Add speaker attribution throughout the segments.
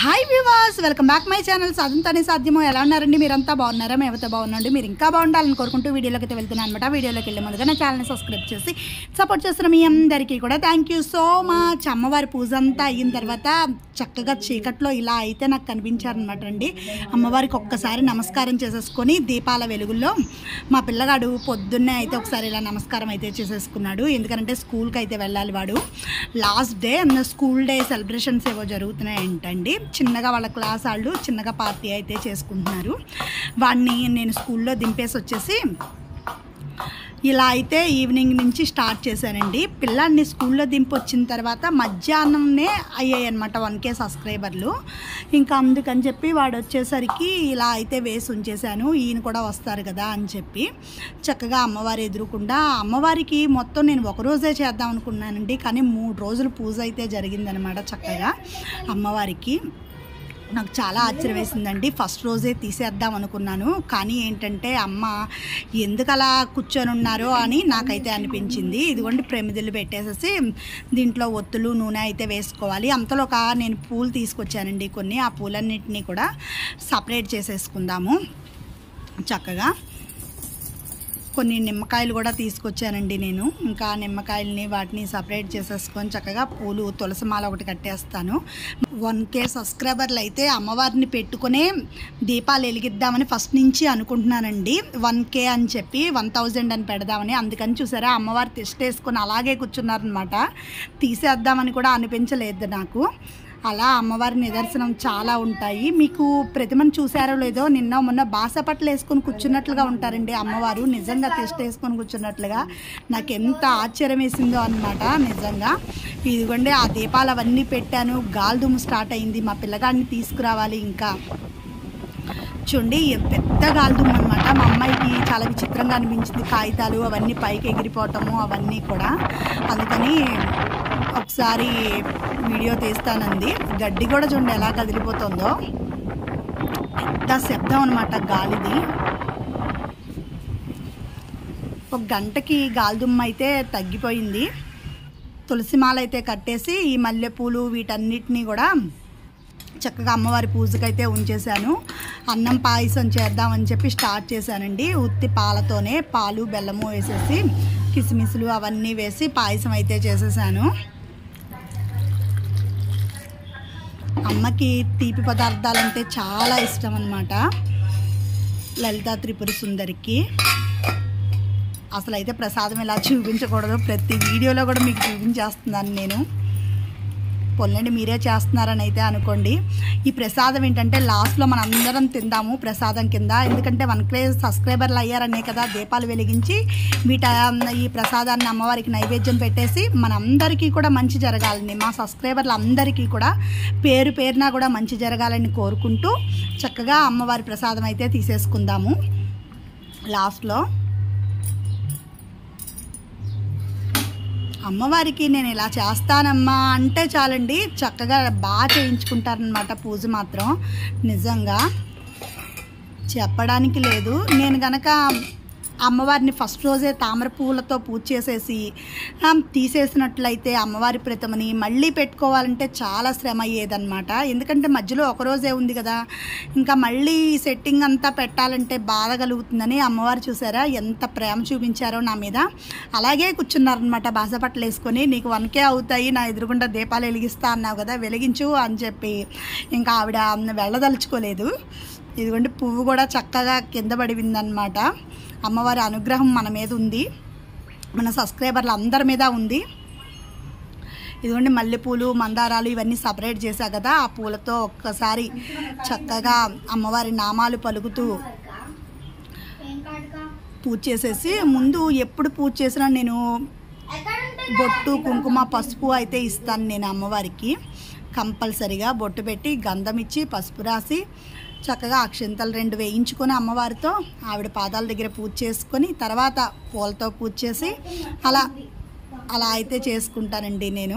Speaker 1: Hi viewers welcome back my channel సాధంతోనే సాధ్యమో ఎలా ఉన్నారండి మీరంతా బాగున్నారా మేమైతే బాగున్నాండి మీరు ఇంకా బాగుండాలని కోరుకుంటూ వీడియోలోకి అయితే వెళ్తున్నాను అనమాట వీడియోలోకి వెళ్ళే ముందుగా నా ఛానల్ని సబ్స్క్రైబ్ చేసి సపోర్ట్ చేస్తున్న మీ అందరికీ కూడా థ్యాంక్ యూ సో మచ్ అమ్మవారి పూజ అంతా అయిన తర్వాత చక్కగా చీకట్లో ఇలా అయితే నాకు కనిపించారనమాట అండి అమ్మవారికి ఒక్కసారి నమస్కారం చేసేసుకొని దీపాల వెలుగుల్లో మా పిల్లగాడు పొద్దున్నే అయితే ఒకసారి ఇలా నమస్కారం అయితే చేసేసుకున్నాడు ఎందుకంటే స్కూల్కి అయితే వెళ్ళాలి వాడు last day school day celebrations ఏవో జరుగుతున్నాయంటండి చిన్నగా వాళ్ళ క్లాస్ వాళ్ళు చిన్నగా పార్టీ అయితే చేసుకుంటున్నారు వాడిని నేను స్కూల్లో దింపేసి వచ్చేసి ఇలా అయితే ఈవినింగ్ నుంచి స్టార్ట్ చేశానండి పిల్లాడిని స్కూల్లో దింపొచ్చిన తర్వాత మధ్యాహ్నంనే అయ్యాయి అనమాట వన్ కే సబ్స్క్రైబర్లు ఇంకా అందుకని చెప్పి వాడు వచ్చేసరికి ఇలా అయితే వేసి ఉంచేశాను ఈయన కూడా వస్తారు కదా అని చెప్పి చక్కగా అమ్మవారి ఎదురుకుండా అమ్మవారికి మొత్తం నేను ఒక రోజే చేద్దాం అనుకున్నానండి కానీ మూడు రోజులు పూజ అయితే జరిగిందనమాట చక్కగా అమ్మవారికి నాకు చాలా ఆశ్చర్యం వేసిందండి ఫస్ట్ రోజే తీసేద్దాం అనుకున్నాను కానీ ఏంటంటే అమ్మ ఎందుకు అలా కూర్చొని ఉన్నారో అని నాకైతే అనిపించింది ఇదిగోండి ప్రమిదలు పెట్టేసేసి దీంట్లో ఒత్తులు నూనె అయితే వేసుకోవాలి అంతలో ఒక నేను పూలు తీసుకొచ్చానండి కొన్ని ఆ పూలన్నింటినీ కూడా సపరేట్ చేసేసుకుందాము చక్కగా కొన్ని నిమ్మకాయలు కూడా తీసుకొచ్చానండి నేను ఇంకా నిమ్మకాయలని వాటిని సపరేట్ చేసేసుకొని చక్కగా పూలు తులసి మాల ఒకటి కట్టేస్తాను వన్ కే సబ్స్క్రైబర్లు అయితే అమ్మవారిని పెట్టుకునే దీపాలు వెలిగిద్దామని ఫస్ట్ నుంచి అనుకుంటున్నానండి వన్ కే అని చెప్పి వన్ థౌజండ్ అని పెడదామని అందుకని చూసారా అమ్మవారు టెస్ట్ వేసుకొని అలాగే కూర్చున్నారనమాట తీసేద్దామని కూడా అనిపించలేదు నాకు అలా అమ్మవారి నిదర్శనం చాలా ఉంటాయి మీకు ప్రతిమను చూసారో లేదో నిన్న మొన్న బాసపట్లు వేసుకొని కూర్చున్నట్లుగా ఉంటారండి అమ్మవారు నిజంగా టెస్ట్ వేసుకొని కూర్చున్నట్లుగా నాకు ఎంత ఆశ్చర్యం వేసిందో అనమాట నిజంగా ఇదిగోండి ఆ దీపాలు అవన్నీ పెట్టాను గాలిదుమ్ము స్టార్ట్ అయింది మా పిల్లగాడిని తీసుకురావాలి ఇంకా చూడండి పెద్ద గాలిదుమ్ము అనమాట మా అమ్మాయికి చాలా విచిత్రంగా అనిపించింది కాగితాలు అవన్నీ పైకి ఎగిరిపోవటము అవన్నీ కూడా అందుకని ఒకసారి వీడియో తీస్తానంది గడ్డి కూడా చూడండి ఎలా కదిలిపోతుందో పెద్ద శబ్దం అనమాట గాలిది ఒక గంటకి గాలిదుమ్మ అయితే తగ్గిపోయింది తులసిమాల అయితే కట్టేసి ఈ మల్లెపూలు వీటన్నిటినీ కూడా చక్కగా అమ్మవారి పూజకైతే ఉంచేశాను అన్నం పాయసం చేద్దామని చెప్పి స్టార్ట్ చేశానండి ఉత్తి పాలతోనే పాలు బెల్లము వేసేసి కిస్మిస్లు అవన్నీ వేసి పాయసం అయితే చేసేసాను అమ్మకి తీపి పదార్థాలంటే చాలా ఇష్టం అనమాట లలిత త్రిపుర సుందరికి అసలు అయితే ప్రసాదం ఇలా చూపించకూడదు ప్రతి వీడియోలో కూడా మీకు చూపించేస్తున్నాను నేను పొల్లండి మీరే చేస్తున్నారని అయితే అనుకోండి ఈ ప్రసాదం ఏంటంటే లాస్ట్లో మనం అందరం తిందాము ప్రసాదం కింద ఎందుకంటే వన్ కే సబ్స్క్రైబర్లు అయ్యారనే కదా దీపాలు వెలిగించి వీట ఈ ప్రసాదాన్ని అమ్మవారికి నైవేద్యం పెట్టేసి మనందరికీ కూడా మంచి జరగాలని మా సబ్స్క్రైబర్లు అందరికీ కూడా పేరు పేరున కూడా మంచి జరగాలని కోరుకుంటూ చక్కగా అమ్మవారి ప్రసాదం అయితే తీసేసుకుందాము లాస్ట్లో అమ్మవారికి నేను ఇలా చేస్తానమ్మా అంటే చాలండి చక్కగా బాగా చేయించుకుంటారనమాట పూజ మాత్రం నిజంగా చెప్పడానికి లేదు నేను గనక అమ్మవారిని ఫస్ట్ రోజే తామర పువ్వులతో పూజ చేసేసి ఆ, తీసేసినట్లయితే అమ్మవారి ప్రతిమని మళ్ళీ పెట్టుకోవాలంటే చాలా శ్రమ అయ్యేదన్నమాట ఎందుకంటే మధ్యలో ఒక రోజే ఉంది కదా ఇంకా మళ్ళీ సెట్టింగ్ అంతా పెట్టాలంటే బాధ కలుగుతుందని అమ్మవారు చూసారా ఎంత ప్రేమ చూపించారో నా మీద అలాగే కూర్చున్నారనమాట బాసపట్లు వేసుకొని నీకు వన్కే అవుతాయి నా ఎదురుగుండా దీపాలు వెలిగిస్తా అన్నావు కదా వెలిగించు అని చెప్పి ఇంకా ఆవిడ వెళ్ళదలుచుకోలేదు ఇదిగోండి పువ్వు కూడా చక్కగా కింద పడిపోయిందనమాట అమ్మవారి అనుగ్రహం మన మీద ఉంది మన సబ్స్క్రైబర్లు అందరి మీద ఉంది ఇదిగోండి మల్లెపూలు మందారాలు ఇవన్నీ సపరేట్ చేశా కదా ఆ పూలతో ఒక్కసారి చక్కగా అమ్మవారి నామాలు పలుకుతూ పూజ చేసేసి ముందు ఎప్పుడు పూజ చేసినా నేను బొట్టు కుంకుమ పసుపు అయితే ఇస్తాను నేను అమ్మవారికి కంపల్సరిగా బొట్టు పెట్టి గంధం ఇచ్చి పసుపు రాసి చక్కగా అక్షంతలు రెండు వేయించుకొని అమ్మవారితో ఆవిడ పాదాల దగ్గర పూజ చేసుకొని తర్వాత పూలతో పూజ చేసి అలా అలా అయితే చేసుకుంటానండి నేను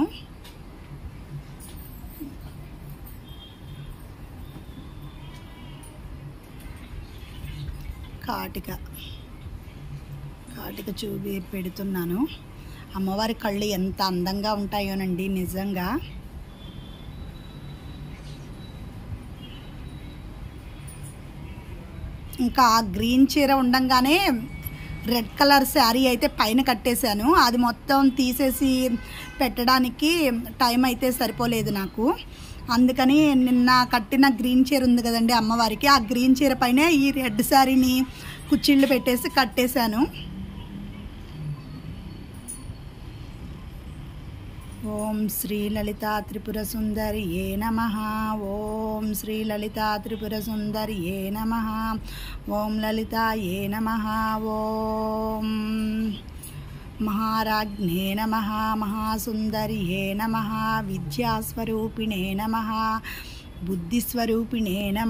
Speaker 1: కాటిక కాటిక చూపి పెడుతున్నాను అమ్మవారి కళ్ళు ఎంత అందంగా ఉంటాయోనండి నిజంగా ఇంకా ఆ గ్రీన్ చీర ఉండంగానే రెడ్ కలర్ శారీ అయితే పైన కట్టేశాను అది మొత్తం తీసేసి పెట్టడానికి టైం అయితే సరిపోలేదు నాకు అందుకని నిన్న కట్టిన గ్రీన్ చీర ఉంది కదండి అమ్మవారికి ఆ గ్రీన్ చీర పైనే ఈ రెడ్ శారీని కుచ్చిళ్ళు పెట్టేసి కట్టేశాను ఓం శ్రీ లలితా త్రిపుర సుందరి ఏ నమ ఓం శ్రీ లలితా త్రిపుర సుందరి ఏ నమ ఓం లలిత ఏ నమ ఓం మహారాజ్ఞే నమ మహాసుందర్యే నమ విద్యాస్వరూపిణే నమ బుద్ధిస్వరూపిణే నమ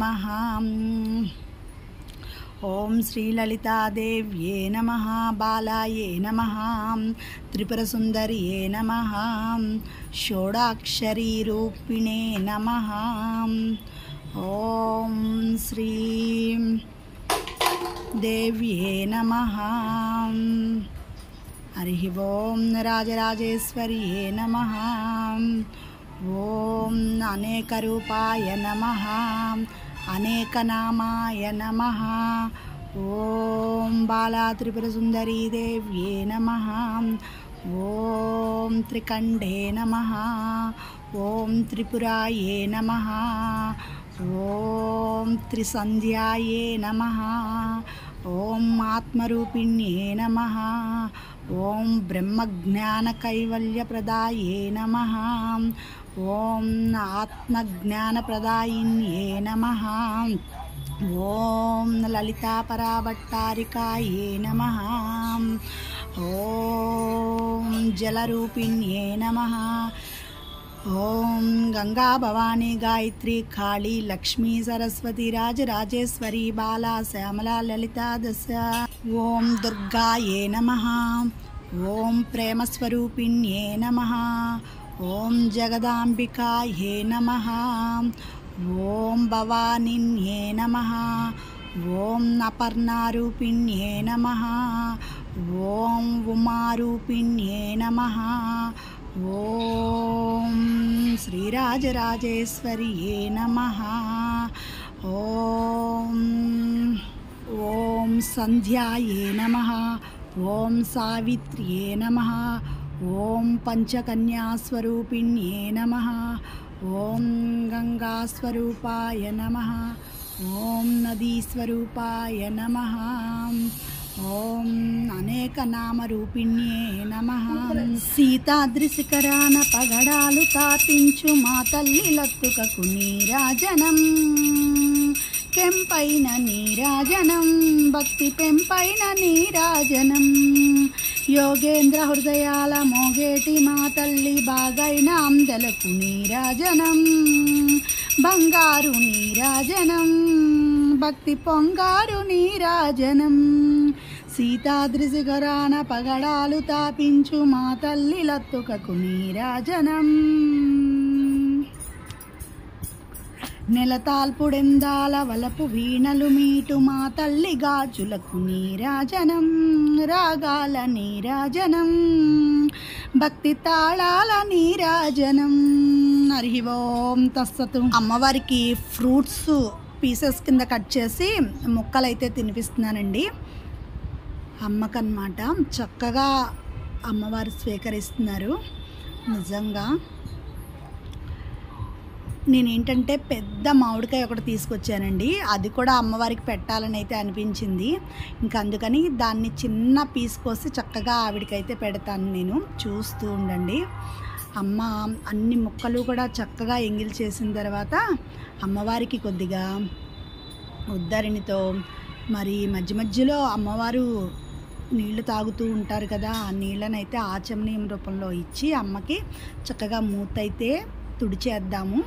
Speaker 1: ఓం శ్రీలలితాదేవ్యే నమ బాలాయే నమ త్రిపురసుందర్యే నమ షోడాక్షరీరూపిణే నమ ఓం శ్రీ దేవ్యే నమ హరి ఓం రాజరాజేశ్వర్యే నమ ఓం అనేకరూపాయ నమ అనేకనామాయ నమ ఓం బాలా త్రిపురసుందరీ దేవ్యే నమ ఓం త్రికంఠే నమ ఓం త్రిపురాయే నమ ఓం త్రిసంధ్యాయే నమ ఓం ఆత్మరూపిణ్యే నమ ఓం బ్రహ్మజ్ఞానకైవల్యప్రదాయే నమ ఓం ఆత్మజ్ఞానప్రదాయిన్యే నమ ఓం లలితాపరాభట్టారికాయే నమ ఓం జలరూపిణ్యే నమ ఓం గంగా భవానీ గాయత్రి కాళీ లక్ష్మీ సరస్వతి రాజరాజేశ్వరి బాలా శ్యామల లలిత దశ ఓం దుర్గాయే నమ ఓం ప్రేమస్వరూపిణ్యే నమ ఓం జగదాంబికాయే నమ ఓం భవానిన్యే నమ ఓం అపర్ణారూపిణ్యే నమ ఓం ఉమారూపిణ్యే నమ ఓం శ్రీరాజరాజేశ్వర్యే నమ ఓం ఓం సంధ్యాయే నమ ఓం సావిత్ర్యే నమ ఓం పంచకన్యాస్వరూపిణ్యే నమ ఓం గంగాస్వరూపాయ నమ ఓం నదీస్వరూపాయ నమ ఓం అనేకనామరూపిణ్యే నమ సీతాద్రిశిఖరాన పగడాలు తాపించు మా తల్లి లత్తుకకు నీరాజనం కెంపైన నీరాజనం భక్తి పెంపైన నీరాజనం యోగేంద్ర హృదయాల మోగేటి మా తల్లి బాగైన అందలకు నీరాజనం బంగారు నీరాజనం భక్తి పొంగారు నీరాజనం సీతాద్రి శిఖరాన పగడాలు తాపించు మా తల్లి లత్తుకకు నీరాజనం నెలతాల్పుడెందాల వలపు వీణలు మీటు మా తల్లి గాజులకు నీరాజనం రాగాల నీరాజనం భక్తి తాళాల నీరాజనం హరి ఓం తస్సతు అమ్మవారికి ఫ్రూట్స్ పీసెస్ కింద కట్ చేసి ముక్కలైతే తినిపిస్తున్నానండి అమ్మకన్నమాట చక్కగా అమ్మవారు స్వీకరిస్తున్నారు నిజంగా నేనేంటంటే పెద్ద మామిడికాయ ఒకటి తీసుకొచ్చానండి అది కూడా అమ్మవారికి పెట్టాలని అయితే అనిపించింది ఇంకా అందుకని దాన్ని చిన్న పీస్ కోసి చక్కగా ఆవిడకైతే పెడతాను నేను చూస్తూ ఉండండి అమ్మ అన్ని ముక్కలు కూడా చక్కగా ఎంగిల్ చేసిన తర్వాత అమ్మవారికి కొద్దిగా ఉద్దరినితో మరి మధ్య మధ్యలో అమ్మవారు నీళ్లు తాగుతూ ఉంటారు కదా ఆ నీళ్ళనైతే ఆచమనీయం రూపంలో ఇచ్చి అమ్మకి చక్కగా మూతైతే తుడిచేద్దాము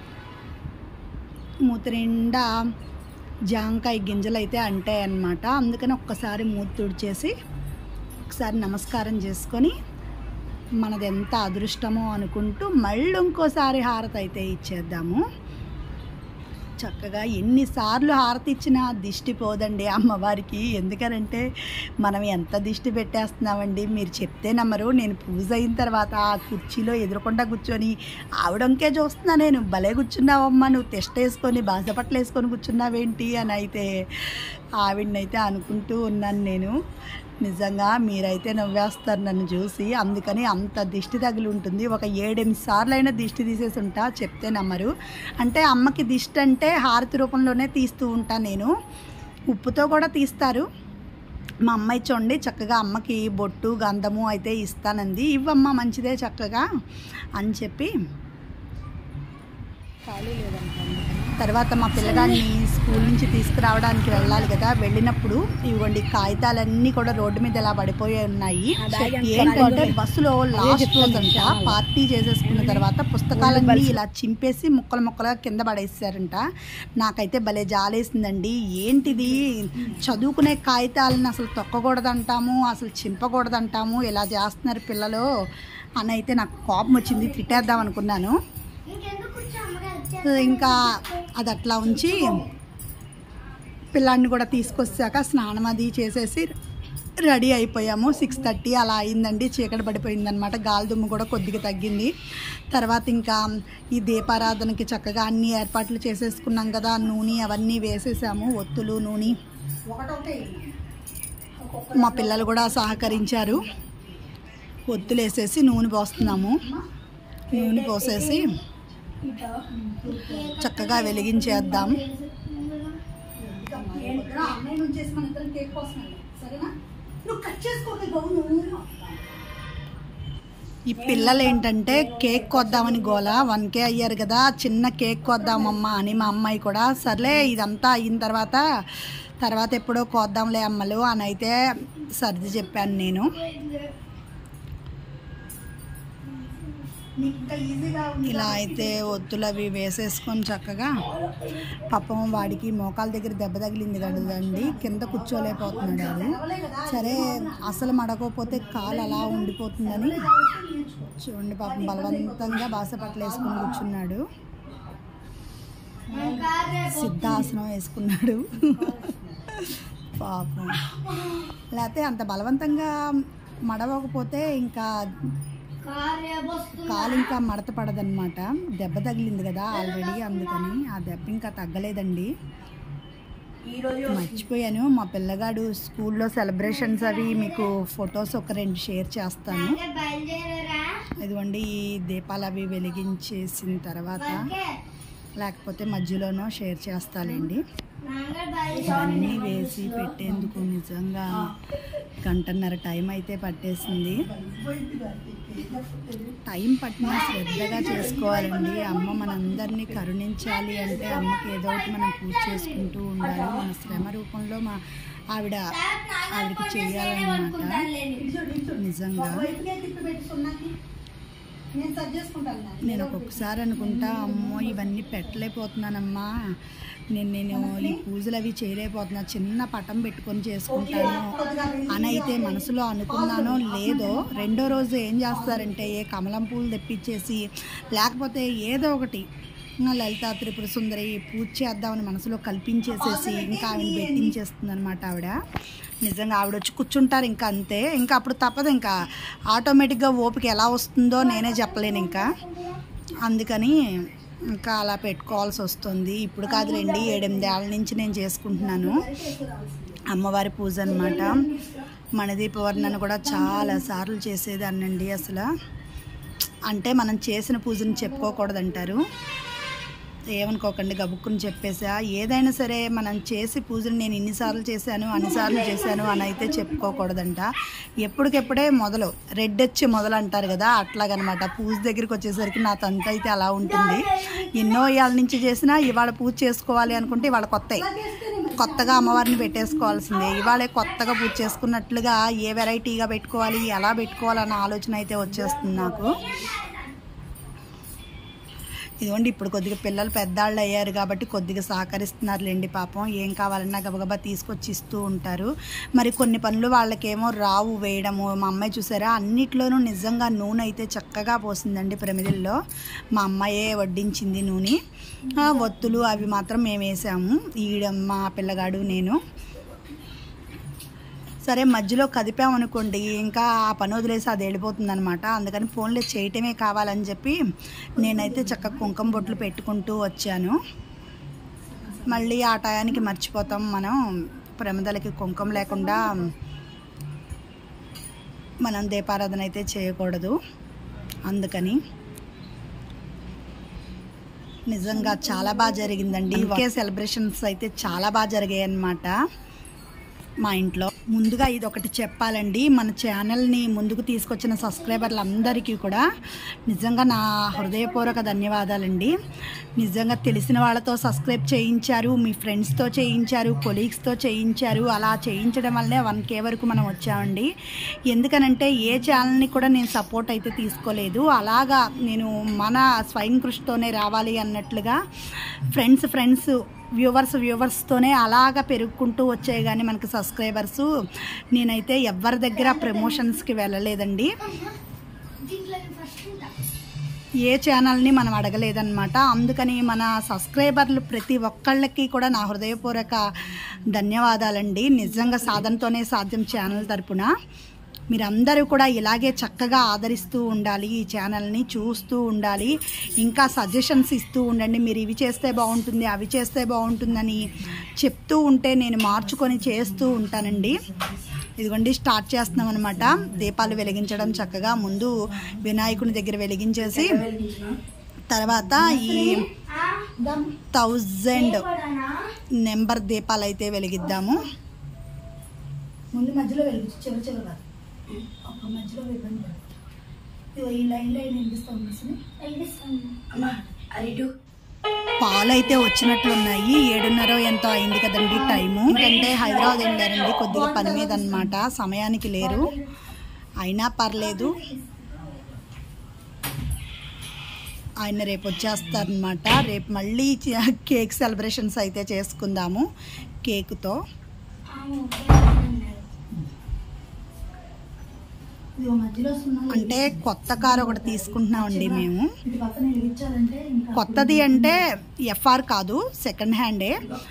Speaker 1: మూత నిండా జాంకాయ గింజలు అయితే అంటాయి అన్నమాట అందుకని ఒక్కసారి మూత తుడిచేసి ఒకసారి నమస్కారం చేసుకొని మనది ఎంత అదృష్టమో అనుకుంటూ మళ్ళీ ఇంకోసారి హారతి అయితే ఇచ్చేద్దాము చక్కగా ఎన్నిసార్లు హారతి ఇచ్చినా దిష్టి పోదండి అమ్మవారికి ఎందుకనంటే మనం ఎంత దిష్టి పెట్టేస్తున్నామండి మీరు చెప్తే నమ్మరు నేను పూజ అయిన తర్వాత ఆ కుర్చీలో ఎదురకుండా కూర్చొని ఆవిడంకే చూస్తున్నా నేను భలే కూర్చున్నావమ్మా నువ్వు టెస్ట్ వేసుకొని బాసపట్లు వేసుకొని కూర్చున్నావేంటి అని అయితే ఆవిడనైతే అనుకుంటూ ఉన్నాను నేను నిజంగా మీరైతే నవ్వేస్తారు నన్ను చూసి అందుకని అంత దిష్టి తగిలి ఉంటుంది ఒక ఏడెనిమిది సార్లు అయినా దిష్టి తీసేసి ఉంటా చెప్తే నమ్మరు అంటే అమ్మకి దిష్టి అంటే హారతి రూపంలోనే తీస్తూ ఉంటాను నేను ఉప్పుతో కూడా తీస్తారు మా అమ్మాయి చూడండి చక్కగా అమ్మకి బొట్టు గంధము అయితే ఇస్తానంది ఇవ్వమ్మ మంచిదే చక్కగా అని చెప్పి ఖాళీ లేదంటాను తర్వాత మా పిల్లగాన్ని స్కూల్ నుంచి తీసుకురావడానికి వెళ్ళాలి కదా వెళ్ళినప్పుడు ఇవ్వండి కాగితాలన్నీ కూడా రోడ్డు మీద ఇలా పడిపోయి ఉన్నాయి ఏంటంటే బస్సులో లాస్ట్ రోజు అంట పార్టీ చేసేసుకున్న తర్వాత పుస్తకాలన్నీ ఇలా చింపేసి ముక్కలు ముక్కలుగా కింద పడేసారంట నాకైతే భలే జాలేసిందండి ఏంటిది చదువుకునే కాగితాలను అసలు తొక్కకూడదంటాము అసలు చింపకూడదంటాము ఇలా చేస్తున్నారు పిల్లలు అని అయితే నాకు కోపం వచ్చింది తిట్టేద్దాం అనుకున్నాను ఇంకా అది అట్లా ఉంచి పిల్లాడిని కూడా తీసుకొచ్చాక స్నానం అది చేసేసి రెడీ అయిపోయాము సిక్స్ థర్టీ అలా అయిందండి చీకటి పడిపోయిందనమాట గాలి దుమ్ము కూడా కొద్దిగా తగ్గింది తర్వాత ఇంకా ఈ దీపారాధనకి చక్కగా అన్ని ఏర్పాట్లు చేసేసుకున్నాం కదా నూనె అవన్నీ వేసేసాము ఒత్తులు నూనె మా పిల్లలు కూడా సహకరించారు ఒత్తులు వేసేసి నూనె పోస్తున్నాము నూనె పోసేసి చక్కగా వెలిగించేద్దాం ఈ పిల్లలు ఏంటంటే కేక్ కొద్దామని గోల వన్ కే అయ్యారు కదా చిన్న కేక్ కొద్దామమ్మా అని మా అమ్మాయి కూడా సర్లే ఇదంతా అయిన తర్వాత తర్వాత ఎప్పుడో కోద్దాంలే అమ్మలు అని అయితే సర్ది చెప్పాను నేను ఇలా అయితే ఒత్తులు అవి వేసేసుకొని చక్కగా పాపం వాడికి మోకాల దగ్గర దెబ్బ తగిలింది కదండి కింద కూర్చోలేకపోతున్నాడు వాడు సరే అసలు మడకపోతే కాలు అలా ఉండిపోతుందని చూడండి పాపం బలవంతంగా బాసపట్లు వేసుకొని కూర్చున్నాడు సిద్ధాసనం వేసుకున్నాడు పాపం లేకపోతే అంత బలవంతంగా మడవకపోతే ఇంకా కాలు ఇంకా మడత పడదనమాట దెబ్బ తగిలింది కదా ఆల్రెడీ అందుకని ఆ దెబ్బ ఇంకా తగ్గలేదండి మర్చిపోయాను మా పిల్లగాడు స్కూల్లో సెలబ్రేషన్స్ అవి మీకు ఫొటోస్ ఒక రెండు షేర్ చేస్తాను ఇదిగోండి ఈ దీపాలు అవి వెలిగించేసిన తర్వాత లేకపోతే మధ్యలోనో షేర్ చేస్తాలేండి ఇవన్నీ వేసి పెట్టేందుకు నిజంగా గంటన్నర టైం అయితే పట్టేసింది టైం పట్టినా శ్రద్ధగా చేసుకోవాలండి అమ్మ మనందరినీ కరుణించాలి అంటే అమ్మకి ఏదో ఒకటి మనం పూజ చేసుకుంటూ ఉండాలి మన శ్రమ రూపంలో మా ఆవిడ ఆవిడకి చేయాలన్నమాట నిజంగా నేను ఒక్కొక్కసారి అనుకుంటా అమ్మో ఇవన్నీ పెట్టలేకపోతున్నానమ్మా నేను నేను ఈ పూజలు అవి చేయలేకపోతున్నా చిన్న పటం పెట్టుకొని చేసుకుంటాను అని అయితే మనసులో అనుకున్నానో లేదో రెండో రోజు ఏం చేస్తారంటే ఏ కమలం పూలు తెప్పించేసి లేకపోతే ఏదో ఒకటి ఇంకా లలిత త్రిపుర సుందరి పూజ చేద్దామని మనసులో కల్పించేసేసి ఇంకా ఆవిడ పెట్టించేస్తుంది అనమాట ఆవిడ నిజంగా ఆవిడ వచ్చి కూర్చుంటారు ఇంకా అంతే ఇంకా అప్పుడు తప్పదు ఇంకా ఆటోమేటిక్గా ఓపిక ఎలా వస్తుందో నేనే చెప్పలేను ఇంకా అందుకని ఇంకా అలా పెట్టుకోవాల్సి వస్తుంది ఇప్పుడు కాదులేండి ఏడెనిమిదేళ్ళ నుంచి నేను చేసుకుంటున్నాను అమ్మవారి పూజ అనమాట మణిదీప వర్ణన కూడా చాలా సార్లు చేసేదాన్నండి అసలు అంటే మనం చేసిన పూజని చెప్పుకోకూడదంటారు ఏమనుకోకండి గబుక్కుని చెప్పేసా ఏదైనా సరే మనం చేసి పూజలు నేను ఇన్నిసార్లు చేశాను అన్నిసార్లు చేశాను అని అయితే చెప్పుకోకూడదంట ఎప్పటికెప్పుడే మొదలు రెడ్ వచ్చి మొదలు అంటారు కదా అట్లాగనమాట పూజ దగ్గరికి వచ్చేసరికి నా తంత అయితే అలా ఉంటుంది ఎన్నో ఏళ్ళ నుంచి చేసినా ఇవాళ పూజ చేసుకోవాలి అనుకుంటే ఇవాళ కొత్త కొత్తగా అమ్మవారిని పెట్టేసుకోవాల్సిందే ఇవాళే కొత్తగా పూజ చేసుకున్నట్లుగా ఏ వెరైటీగా పెట్టుకోవాలి ఎలా పెట్టుకోవాలన్న ఆలోచన అయితే వచ్చేస్తుంది నాకు ఇదిగోండి ఇప్పుడు కొద్దిగా పిల్లలు పెద్దాళ్ళు అయ్యారు కాబట్టి కొద్దిగా సహకరిస్తున్నారులేండి పాపం ఏం కావాలన్నా గబగబా తీసుకొచ్చి ఇస్తూ ఉంటారు మరి కొన్ని పనులు వాళ్ళకేమో రావు వేయడము మా అమ్మాయి చూసారా అన్నిట్లోనూ నిజంగా నూనె అయితే చక్కగా పోసిందండి ప్రమిదల్లో మా అమ్మాయే వడ్డించింది నూనె ఆ, ఒత్తులు అవి మాత్రం మేము వేసాము ఈడ మా పిల్లగాడు నేను సరే మధ్యలో కదిపామనుకోండి ఇంకా ఆ పని వదిలేసి అది వెళ్ళిపోతుంది అనమాట అందుకని ఫోన్లో చేయటమే కావాలని చెప్పి నేనైతే చక్కగా కుంకుమ బొట్లు పెట్టుకుంటూ వచ్చాను మళ్ళీ ఆ టయానికి మర్చిపోతాం మనం ప్రమిదలకి కుంకుమ లేకుండా మనం దీపారాధన అయితే చేయకూడదు అందుకని నిజంగా చాలా బాగా జరిగిందండి ఒకే సెలబ్రేషన్స్ అయితే చాలా బాగా జరిగాయి అన్నమాట మా ఇంట్లో ముందుగా ఇది ఒకటి చెప్పాలండి మన ఛానల్ని ముందుకు తీసుకొచ్చిన సబ్స్క్రైబర్లు అందరికీ కూడా నిజంగా నా హృదయపూర్వక ధన్యవాదాలండి నిజంగా తెలిసిన వాళ్ళతో సబ్స్క్రైబ్ చేయించారు మీ ఫ్రెండ్స్తో చేయించారు కొలీగ్స్తో చేయించారు అలా చేయించడం వల్లే వన్ కే వరకు మనం వచ్చామండి ఎందుకనంటే ఏ ఛానల్ని కూడా నేను సపోర్ట్ అయితే తీసుకోలేదు అలాగా నేను మన స్వయం కృషితోనే రావాలి అన్నట్లుగా ఫ్రెండ్స్ ఫ్రెండ్స్ వ్యూవర్స్ వ్యూవర్స్తోనే అలాగా పెరుగుకుంటూ వచ్చాయి కానీ మనకి సబ్స్క్రైబర్స్ నేనైతే ఎవరి దగ్గర ప్రమోషన్స్కి వెళ్ళలేదండి ఏ ఛానల్ని మనం అడగలేదన్నమాట అందుకని మన సబ్స్క్రైబర్లు ప్రతి ఒక్కళ్ళకి కూడా నా హృదయపూర్వక ధన్యవాదాలండి నిజంగా సాధనతోనే సాధ్యం ఛానల్ తరపున మీరందరూ కూడా ఇలాగే చక్కగా ఆదరిస్తూ ఉండాలి ఈ ఛానల్ని చూస్తూ ఉండాలి ఇంకా సజెషన్స్ ఇస్తూ ఉండండి మీరు ఇవి చేస్తే బాగుంటుంది అవి చేస్తే బాగుంటుందని చెప్తూ ఉంటే నేను మార్చుకొని చేస్తూ ఉంటానండి ఇదిగోండి స్టార్ట్ చేస్తున్నాం అనమాట దీపాలు వెలిగించడం చక్కగా ముందు వినాయకుని దగ్గర వెలిగించేసి తర్వాత ఈ థౌజండ్ నెంబర్ దీపాలు అయితే వెలిగిద్దాము ముందు మధ్యలో వెలిగించు చివరి చివరి కాదు ఒక మధ్యలో వెలిగించు ఇదిగో ఈ లైన్ లైన్ వినిపిస్తాం
Speaker 2: అరిటు
Speaker 1: పాలైతే వచ్చినట్లున్నాయి ఏడున్నర ఎంతో అయింది కదండి టైము ఎందుకంటే హైదరాబాద్ వెళ్ళారండి కొద్దిగా పని మీద అనమాట సమయానికి లేరు అయినా పర్లేదు ఆయన రేపు వచ్చేస్తారనమాట రేపు మళ్ళీ చ- కేక్ సెలబ్రేషన్స్ అయితే చేసుకుందాము కేకుతో అంటే కొత్త కార్ ఒకటి తీసుకుంటున్నామండి మేము కొత్తది అంటే ఎఫ్ఆర్ కాదు సెకండ్ హ్యాండే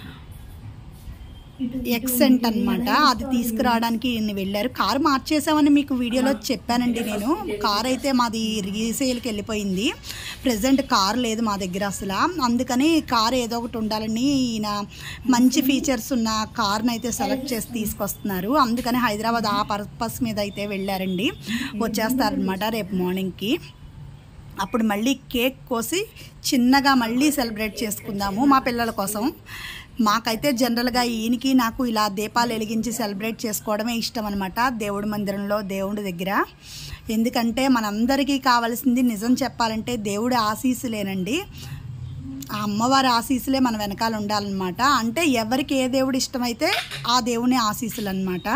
Speaker 1: ఎక్సెంట్ అన్నమాట అది తీసుకురావడానికి ఈయన వెళ్ళారు కారు మార్చేసామని మీకు వీడియోలో చెప్పానండి నేను కార్ అయితే మాది రీసేల్కి వెళ్ళిపోయింది ప్రజెంట్ కార్ లేదు మా దగ్గర అసలు అందుకని కార్ ఏదో ఒకటి ఉండాలని ఈయన మంచి ఫీచర్స్ ఉన్న కార్ని అయితే సెలెక్ట్ చేసి తీసుకొస్తున్నారు అందుకని హైదరాబాద్ ఆ పర్పస్ మీద అయితే వెళ్ళారండి వచ్చేస్తారనమాట రేపు మార్నింగ్కి అప్పుడు మళ్ళీ కేక్ కోసి చిన్నగా మళ్ళీ సెలబ్రేట్ చేసుకుందాము మా పిల్లల కోసం మాకైతే జనరల్గా ఈయనకి నాకు ఇలా దీపాలు వెలిగించి సెలబ్రేట్ చేసుకోవడమే ఇష్టం అనమాట దేవుడి మందిరంలో దేవుడి దగ్గర ఎందుకంటే మనందరికీ కావాల్సింది నిజం చెప్పాలంటే దేవుడి ఆశీస్సులేనండి ఆ అమ్మవారి ఆశీస్సులే మన వెనకాల ఉండాలన్నమాట అంటే ఎవరికి ఏ దేవుడు ఇష్టమైతే ఆ దేవుని ఆశీస్సులు అనమాట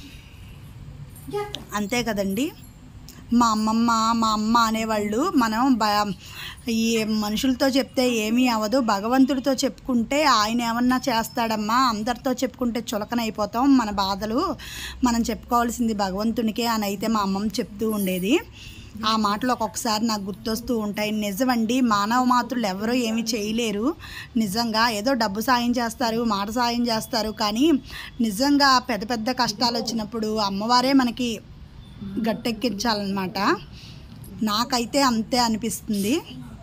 Speaker 1: అంతే కదండి మా అమ్మమ్మ మా అమ్మ అనేవాళ్ళు మనం బ ఈ మనుషులతో చెప్తే ఏమీ అవ్వదు భగవంతుడితో చెప్పుకుంటే ఆయన ఏమన్నా చేస్తాడమ్మా అందరితో చెప్పుకుంటే చులకనైపోతాం మన బాధలు మనం చెప్పుకోవాల్సింది భగవంతునికే అని అయితే మా అమ్మమ్మ చెప్తూ ఉండేది ఆ మాటలు ఒక్కొక్కసారి నాకు గుర్తొస్తూ ఉంటాయి నిజమండి మానవ మాతృలు ఎవరూ ఏమీ చేయలేరు నిజంగా ఏదో డబ్బు సాయం చేస్తారు మాట సాయం చేస్తారు కానీ నిజంగా పెద్ద పెద్ద కష్టాలు వచ్చినప్పుడు అమ్మవారే మనకి గట్టెక్కించాలన్నమాట నాకైతే అంతే అనిపిస్తుంది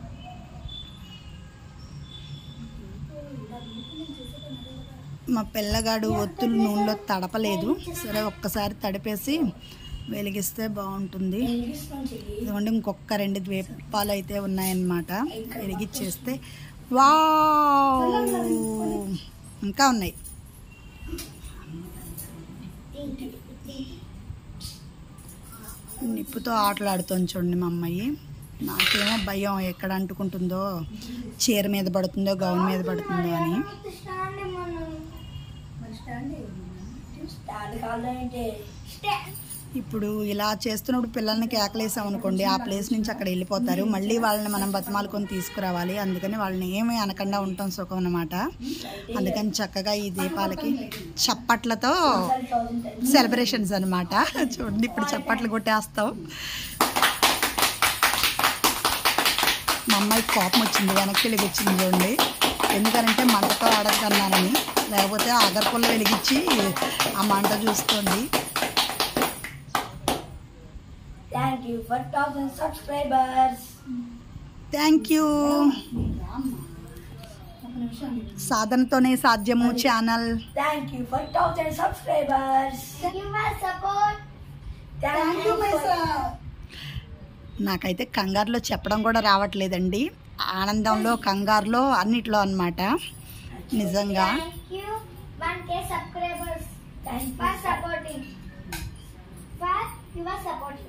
Speaker 1: మా పిల్లగాడు ఒత్తులు నూనెలో తడపలేదు సరే ఒక్కసారి తడిపేసి వెలిగిస్తే బాగుంటుంది ఇదిగోండి ఇంకొక రెండు ద్వీపాలు అయితే ఉన్నాయన్నమాట వెలిగిచ్చేస్తే వా ఇంకా ఉన్నాయి నిప్పుతో ఆటలాడుతోంది చూడండి మా అమ్మాయి నాకేమో భయం ఎక్కడ అంటుకుంటుందో చీర మీద పడుతుందో గౌన్ మీద పడుతుందో అని
Speaker 2: స్టాండ్ కావాలంటే
Speaker 1: ఇప్పుడు ఇలా చేస్తున్నప్పుడు పిల్లల్ని కేకలేసాం అనుకోండి ఆ ప్లేస్ నుంచి అక్కడ వెళ్ళిపోతారు మళ్ళీ వాళ్ళని మనం బతిమాలుకొని తీసుకురావాలి అందుకని వాళ్ళని ఏమీ అనకుండా ఉండటం సుఖం అన్నమాట అందుకని చక్కగా ఈ దీపాలకి చప్పట్లతో సెలబ్రేషన్స్ అన్నమాట చూడండి ఇప్పుడు చప్పట్లు కొట్టేస్తాం మా అమ్మాయి కోపం వచ్చింది వెనక్కి వెళ్ళి వచ్చింది చూడండి ఎందుకంటే మంటతో ఆడద్దన్నానని లేకపోతే అగరపుల్ల వెలిగించి ఆ మంట చూసుకోండి
Speaker 2: Thank you for 1000 subscribers.
Speaker 1: Thank you సాధనతోనే సాధ్యము channel
Speaker 2: Thank you for 1000 subscribers.
Speaker 3: Give us support.
Speaker 2: Thank, you for
Speaker 1: నాకైతే కంగారులో చెప్పడం కూడా రావట్లేదండి ఆనందంలో కంగారులో అన్నిట్లో అన్నమాట నిజంగా
Speaker 3: Thank you. 1k subscribers.
Speaker 2: Thank you.
Speaker 3: For supporting. For your supporting.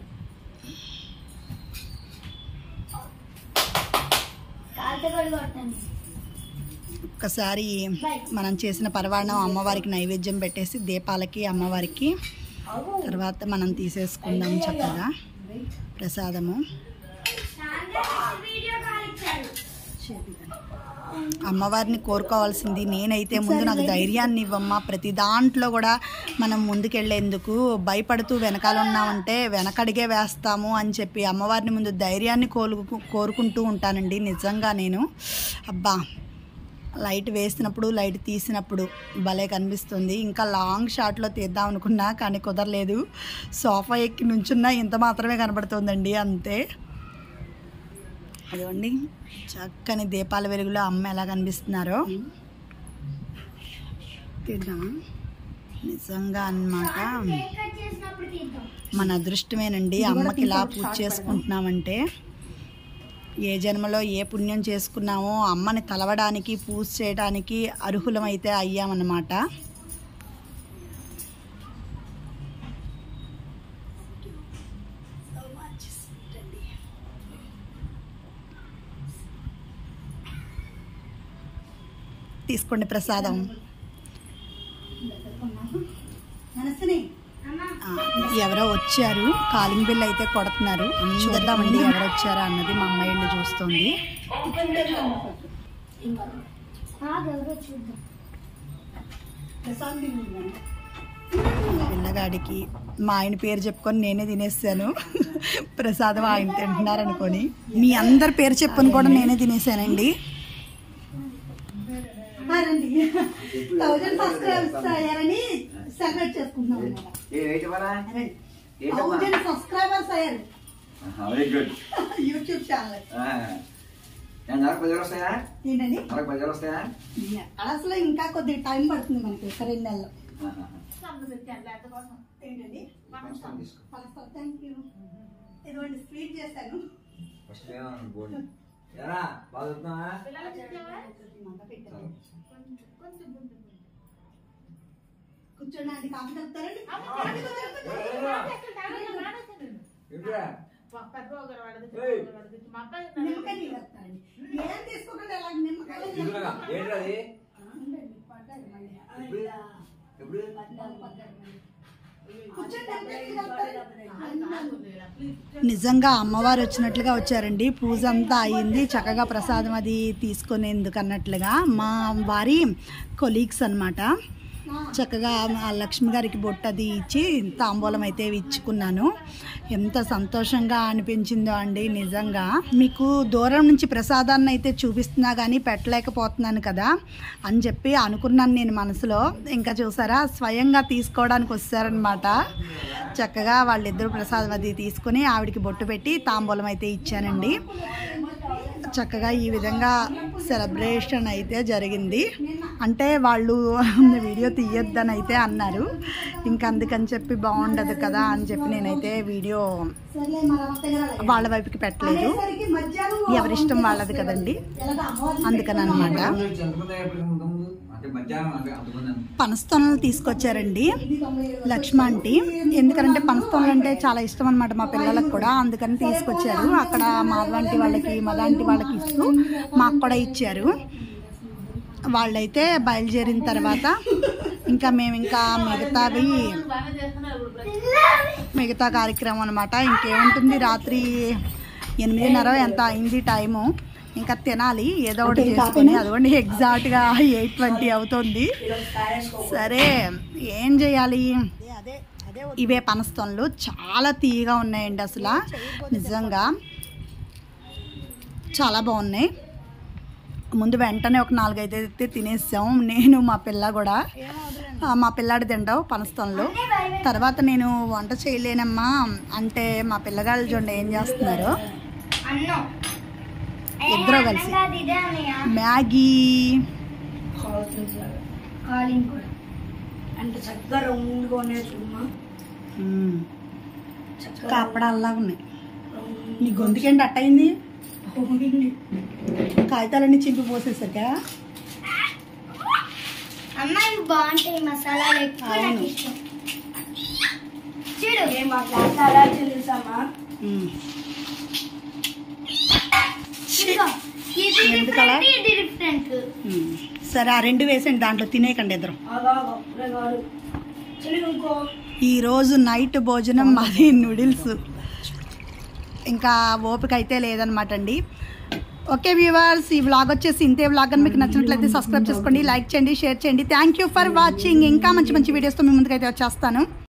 Speaker 3: కాలుతో కూడా కొట్టండి
Speaker 1: ఒక్కసారి మనం చేసిన పరవాణం అమ్మవారికి నైవేద్యం పెట్టేసి దీపాలకి అమ్మవారికి తర్వాత మనం తీసేసుకుందాం చక్కగా ప్రసాదము
Speaker 3: వీడియో కాల్ ఇచ్చారు
Speaker 1: అమ్మవారిని కోరుకోవాల్సింది నేనైతే ముందు నాకు ధైర్యాన్ని ఇవ్వమ్మా ప్రతి దాంట్లో కూడా మనం ముందుకెళ్లేందుకు భయపడుతూ వెనకాల ఉన్నామంటే వెనకడిగే వేస్తాము అని చెప్పి అమ్మవారిని ముందు ధైర్యాన్ని కోరుకు కోరుకుంటూ ఉంటానండి నిజంగా నేను అబ్బా లైట్ వేసినప్పుడు లైట్ తీసినప్పుడు భలే కనిపిస్తుంది ఇంకా లాంగ్ షాట్లో తీద్దాం అనుకున్నా కానీ కుదరలేదు సోఫా ఎక్కి నుంచున్నా ఇంత మాత్రమే కనబడుతుందండి అంతే అదిగోండి చక్కని దీపాల వెలుగులో అమ్మ ఎలా కనిపిస్తున్నారో తీద్దామా నిజంగా అన్నమాట
Speaker 3: కేక్ కట్ చేసినప్పుడు తీద్దాం
Speaker 1: మన అదృష్టమేనండి అమ్మకి ఇలా పూజ చేసుకుంటున్నామంటే ఏ జన్మలో ఏ పుణ్యం చేసుకున్నామో అమ్మని తలవడానికి పూజ చేయడానికి అర్హులమైతే అయ్యామన్నమాట తీసుకోండి ప్రసాదం ఆ, ఎవరో వచ్చారు కాలింగ్ బిల్ అయితే కొడుతున్నారు చూద్దామండి ఎవరు వచ్చారా అన్నది మా అమ్మాయి వెళ్ళి చూస్తుంది
Speaker 3: ఎవరో చూద్దాం
Speaker 1: పిల్లగాడికి మా ఆయన పేరు చెప్పుకొని నేనే తినేసాను ప్రసాదం ఆయన తింటున్నారు అనుకొని మీ అందరి పేరు చెప్పుకొని కూడా నేనే తినేసానండి థౌజండ్ సబ్స్క్రైబర్స్ అయ్యారని సెలబ్రేట్ చేసుకుంటున్నాం థౌజండ్ సబ్స్క్రైబర్స్ అయ్యారు
Speaker 4: వెరీ గుడ్
Speaker 1: యూట్యూబ్ ఛానల్
Speaker 4: నాకు పదివేలు వస్తాయా
Speaker 1: ఏంటండి
Speaker 4: నాకు పదివేలు వస్తాయా
Speaker 1: అసలు ఇంకా కొద్దిగా టైం పడుతుంది మనకి ఒక రెండు నెలలు ఏంటండి
Speaker 4: తీసుకో
Speaker 1: థ్యాంక్ యూ ఇదిగోండి స్వీట్ చేశాను
Speaker 4: ఫస్ట్ బోర్డు ఎరా బాగా చదువుతున్నావా
Speaker 1: కూర్చోండి అది కాఫీ కలుపుతారండి
Speaker 4: ఏంట్రా
Speaker 1: నిమ్మకాయ నీళ్ళు కలుపుతారండి ఏం తీసుకోకండి అలా నిమ్మకాయలు
Speaker 4: తీసుకురాగా ఏంట్రా అది
Speaker 1: ఉండండి, పడ్డారు మళ్ళీ.
Speaker 4: ఎప్పుడు ఎప్పుడు
Speaker 1: కూర్చోండి, నిమ్మకాయ నీళ్ళు కలుపుతారండి. నిజంగా అమ్మవారు వచ్చినట్లుగా వచ్చారండి పూజ అంతా అయింది చక్కగా ప్రసాదం అది తీసుకునేందుకు అన్నట్లుగా మా వారి కొలీగ్స్ అన్నమాట చక్కగా ఆ లక్ష్మి గారికి బొట్టు అది ఇచ్చి తాంబూలం అయితే ఇచ్చుకున్నాను ఎంత సంతోషంగా అనిపించిందో అండి నిజంగా మీకు దూరం నుంచి ప్రసాదాన్ని అయితే చూపిస్తున్నా కానీ పెట్టలేకపోతున్నాను కదా అని చెప్పి అనుకున్నాను నేను మనసులో ఇంకా చూసారా స్వయంగా తీసుకోవడానికి వచ్చారనమాట చక్కగా వాళ్ళిద్దరూ ప్రసాదం అది తీసుకుని ఆవిడకి బొట్టు పెట్టి తాంబూలం అయితే ఇచ్చానండి చక్కగా ఈ విధంగా సెలబ్రేషన్ అయితే జరిగింది అంటే వాళ్ళు వీడియో తీయొద్దని అయితే అన్నారు ఇంకా అందుకని చెప్పి బాగుండదు కదా అని చెప్పి నేనైతే వీడియో వాళ్ళ వైపుకి పెట్టలేదు ఎవరిష్టం వాళ్ళది కదండి అందుకని అనమాట
Speaker 4: ఎంతమంది అయ్యారు ముందు ముందు అంటే మధ్యాహ్నం అంటే అంతమంది
Speaker 1: పనస్తోనలు తీసుకొచ్చారండి లక్ష్మ ఆంటీ ఎందుకంటే పనస్తోనలు అంటే చాలా ఇష్టం అనమాట మా పిల్లలకు కూడా అందుకని తీసుకొచ్చారు అక్కడ మాలాంటి వాళ్ళకి మలాంటి వాళ్ళకి ఇస్తూ మాకు కూడా ఇచ్చారు వాళ్ళైతే బయలుదేరిన తర్వాత ఇంకా మేము ఇంకా మిగతావి మిగతా కార్యక్రమం అనమాట ఇంకేముంటుంది రాత్రి ఎనిమిదిన్నర ఎంత అయింది టైము ఇంకా తినాలి ఏదో ఒకటి చేసుకొని అదిగోండి ఎగ్జాక్ట్గా ఎయిట్ ట్వంటీ అవుతుంది సరే ఏం చేయాలి ఇవే పనస్తోన్లు చాలా తీయగా ఉన్నాయండి అసలు నిజంగా చాలా బాగున్నాయి ముందు వెంటనే ఒక నాలుగైదు అయితే తినేసాం నేను మా పిల్ల కూడా ఆ, మా పిల్లాడు తింటావు పనస్తోన్లు తర్వాత నేను వంట చేయలేనమ్మా అంటే మా పిల్లగాళ్ళు చూడండి ఏం చేస్తున్నారు
Speaker 3: అన్నం
Speaker 1: ఇద్దరు కలిసి.
Speaker 3: అన్నం కాదు, ఇదే అన్నయ్య.
Speaker 1: మ్యాగీ
Speaker 2: కాలింగ్ కూడా అంటే చక్కగా రౌండ్గా ఉన్నాయి చూడమ్మా
Speaker 1: మ్మ్.
Speaker 2: చక్కగా
Speaker 1: కాపడాల్లాగా ఉన్నాయి
Speaker 2: round
Speaker 1: నీ గొంతుకేంటి అట్టయింది
Speaker 2: గా ఉంది.
Speaker 1: కాగితాలన్నీ చింపి పోసేసరికా
Speaker 3: అమ్మ ఇవి బాగుంటాయి మసాలాలు ఎక్కువ నాకు
Speaker 1: అవును.
Speaker 3: ఇష్టం చూడు
Speaker 2: ఏ మా క్లాస్ అలా తెలుసామా
Speaker 1: మ్మ్.
Speaker 3: ఇదిగో. ఇది
Speaker 1: ఎందుకలా?
Speaker 3: డిఫరెంట్ ఇది డిఫరెంట్
Speaker 1: మ్మ్. సరే ఆ రెండు వేసేయండి దాంట్లో తినేయకండి ఇద్దరు
Speaker 2: ఆగా అప్పుడే కాదు చెల్లి ఇంకో
Speaker 1: ఈరోజు నైట్ భోజనం మాది నూడిల్స్ ఇంకా ఓపిక అయితే లేదనమాట అండి ఓకే వ్యూవర్స్ ఈ వ్లాగ్ వచ్చేసి ఇంతే వ్లాగ్ అని మీకు నచ్చినట్లయితే సబ్స్క్రైబ్ చేసుకోండి లైక్ చేయండి షేర్ చేయండి థ్యాంక్ యూ ఫర్ వాచింగ్ ఇంకా మంచి మంచి వీడియోస్తో మీ ముందుకైతే వచ్చేస్తాను